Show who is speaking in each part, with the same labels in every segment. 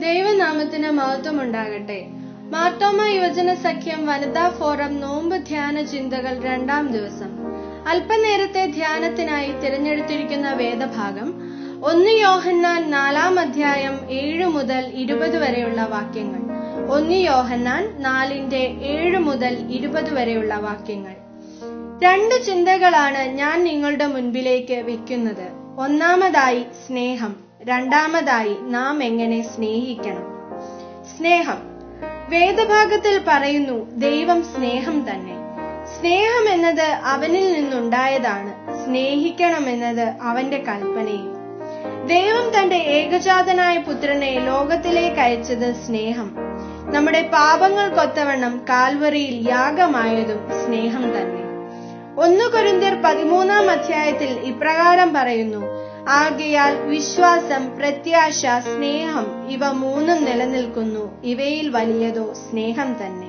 Speaker 1: ദൈവനാമത്തിന് മഹത്വമുണ്ടാകട്ടെ മാർത്തോമ യുവജന സഖ്യം വനിതാ ഫോറം നോമ്പ് ധ്യാന ചിന്തകൾ രണ്ടാം ദിവസം അല്പനേരത്തെ ധ്യാനത്തിനായി തിരഞ്ഞെടുത്തിരിക്കുന്ന വേദഭാഗം ഒന്ന് യോഹന്നാൻ നാലാം അധ്യായം ഏഴ് മുതൽ ഇരുപത് വരെയുള്ള വാക്യങ്ങൾ ഒന്ന് യോഹന്നാൻ നാലിന്റെ ഏഴ് മുതൽ ഇരുപത് വരെയുള്ള വാക്യങ്ങൾ രണ്ട് ചിന്തകളാണ് ഞാൻ നിങ്ങളുടെ മുൻപിലേക്ക് വെക്കുന്നത് ഒന്നാമതായി സ്നേഹം രണ്ടാമതായി നാം എങ്ങനെ സ്നേഹിക്കണം സ്നേഹം വേദഭാഗത്തിൽ പറയുന്നു ദൈവം സ്നേഹം തന്നെ സ്നേഹം എന്നത് അവനിൽ നിന്നുണ്ടായതാണ് സ്നേഹിക്കണമെന്നത് അവന്റെ കൽപ്പനയും ദൈവം തന്റെ ഏകജാതനായ പുത്രനെ ലോകത്തിലേക്ക് അയച്ചത് സ്നേഹം നമ്മുടെ പാപങ്ങൾക്കൊത്തവണ്ണം കാൽവറിയിൽ യാഗമായതും സ്നേഹം തന്നെ ഒന്ന് കൊരിന്ത്യർ പതിമൂന്നാം അധ്യായത്തിൽ ഇപ്രകാരം പറയുന്നു ആകയാൽ വിശ്വാസം പ്രത്യാശ സ്നേഹം ഇവ മൂന്നും നിലനിൽക്കുന്നു ഇവയിൽ വലിയതോ സ്നേഹം തന്നെ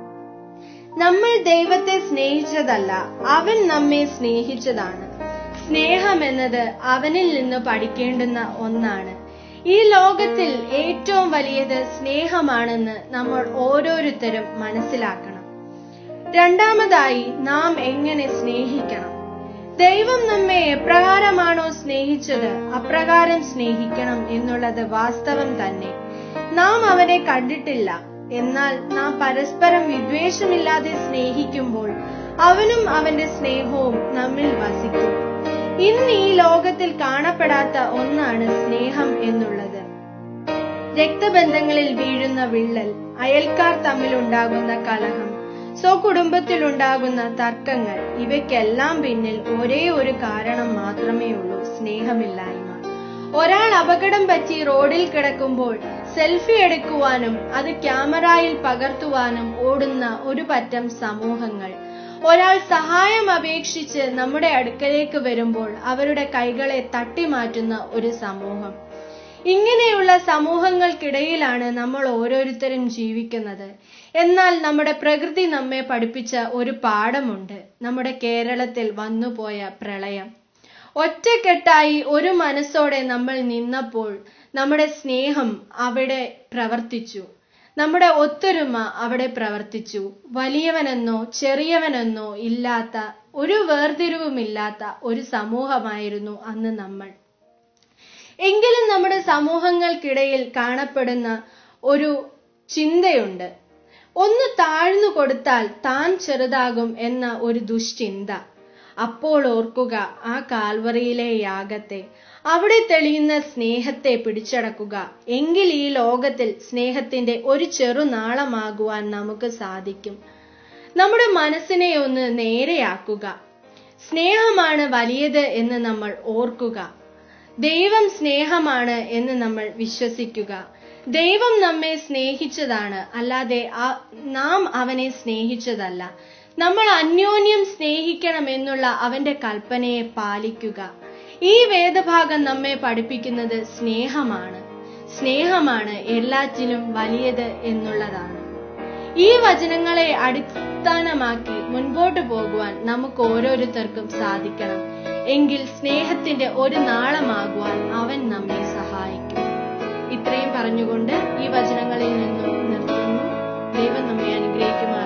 Speaker 1: നമ്മൾ ദൈവത്തെ സ്നേഹിച്ചതല്ല അവൻ നമ്മെ സ്നേഹിച്ചതാണ് സ്നേഹം എന്നത് അവനിൽ നിന്ന് പഠിക്കേണ്ടുന്ന ഒന്നാണ് ഈ ലോകത്തിൽ ഏറ്റവും വലിയത് സ്നേഹമാണെന്ന് നമ്മൾ ഓരോരുത്തരും മനസ്സിലാക്കണം രണ്ടാമതായി നാം എങ്ങനെ സ്നേഹിക്കണം ദൈവം നമ്മെ എപ്രകാരമാണോ സ്നേഹിച്ചത് അപ്രകാരം സ്നേഹിക്കണം എന്നുള്ളത് വാസ്തവം തന്നെ നാം അവനെ കണ്ടിട്ടില്ല എന്നാൽ നാം പരസ്പരം വിദ്വേഷമില്ലാതെ സ്നേഹിക്കുമ്പോൾ അവനും അവന്റെ സ്നേഹവും നമ്മിൽ വസിക്കും ഇന്ന് ഈ ലോകത്തിൽ കാണപ്പെടാത്ത ഒന്നാണ് സ്നേഹം എന്നുള്ളത് രക്തബന്ധങ്ങളിൽ വീഴുന്ന വിള്ളൽ അയൽക്കാർ തമ്മിലുണ്ടാകുന്ന കലഹം സ്വകുടുംബത്തിലുണ്ടാകുന്ന തർക്കങ്ങൾ ഇവയ്ക്കെല്ലാം പിന്നിൽ ഒരേ ഒരു കാരണം മാത്രമേ ഉള്ളൂ സ്നേഹമില്ലായ്മ ഒരാൾ അപകടം പറ്റി റോഡിൽ കിടക്കുമ്പോൾ സെൽഫി എടുക്കുവാനും അത് ക്യാമറയിൽ പകർത്തുവാനും ഓടുന്ന ഒരു പറ്റം സമൂഹങ്ങൾ ഒരാൾ സഹായം അപേക്ഷിച്ച് നമ്മുടെ അടുക്കലേക്ക് വരുമ്പോൾ അവരുടെ കൈകളെ തട്ടിമാറ്റുന്ന ഒരു സമൂഹം ഇങ്ങനെയുള്ള സമൂഹങ്ങൾക്കിടയിലാണ് നമ്മൾ ഓരോരുത്തരും ജീവിക്കുന്നത് എന്നാൽ നമ്മുടെ പ്രകൃതി നമ്മെ പഠിപ്പിച്ച ഒരു പാഠമുണ്ട് നമ്മുടെ കേരളത്തിൽ വന്നുപോയ പ്രളയം ഒറ്റക്കെട്ടായി ഒരു മനസ്സോടെ നമ്മൾ നിന്നപ്പോൾ നമ്മുടെ സ്നേഹം അവിടെ പ്രവർത്തിച്ചു നമ്മുടെ ഒത്തൊരുമ അവിടെ പ്രവർത്തിച്ചു വലിയവനെന്നോ ചെറിയവനെന്നോ ഇല്ലാത്ത ഒരു വേർതിരിവുമില്ലാത്ത ഒരു സമൂഹമായിരുന്നു അന്ന് നമ്മൾ എങ്കിലും നമ്മുടെ സമൂഹങ്ങൾക്കിടയിൽ കാണപ്പെടുന്ന ഒരു ചിന്തയുണ്ട് ഒന്ന് താഴ്ന്നു കൊടുത്താൽ താൻ ചെറുതാകും എന്ന ഒരു ദുശ്ചിന്ത അപ്പോൾ ഓർക്കുക ആ കാൽവറിയിലെ യാഗത്തെ അവിടെ തെളിയുന്ന സ്നേഹത്തെ പിടിച്ചടക്കുക എങ്കിൽ ഈ ലോകത്തിൽ സ്നേഹത്തിന്റെ ഒരു ചെറുനാളമാകുവാൻ നമുക്ക് സാധിക്കും നമ്മുടെ മനസ്സിനെ ഒന്ന് നേരെയാക്കുക സ്നേഹമാണ് വലിയത് എന്ന് നമ്മൾ ഓർക്കുക ദൈവം സ്നേഹമാണ് എന്ന് നമ്മൾ വിശ്വസിക്കുക ദൈവം നമ്മെ സ്നേഹിച്ചതാണ് അല്ലാതെ നാം അവനെ സ്നേഹിച്ചതല്ല നമ്മൾ അന്യോന്യം സ്നേഹിക്കണമെന്നുള്ള അവന്റെ കൽപ്പനയെ പാലിക്കുക ഈ വേദഭാഗം നമ്മെ പഠിപ്പിക്കുന്നത് സ്നേഹമാണ് സ്നേഹമാണ് എല്ലാറ്റിനും വലിയത് എന്നുള്ളതാണ് ഈ വചനങ്ങളെ അടിസ്ഥാനമാക്കി മുൻപോട്ട് പോകുവാൻ നമുക്ക് ഓരോരുത്തർക്കും സാധിക്കണം എങ്കിൽ സ്നേഹത്തിന്റെ ഒരു നാളമാകുവാൻ അവൻ നമ്മെ സഹായിക്കും ഇത്രയും പറഞ്ഞുകൊണ്ട് ഈ വചനങ്ങളിൽ നിന്നും നിർത്തുന്നു ദൈവം നമ്മെ അനുഗ്രഹിക്കുമാറാകട്ടെ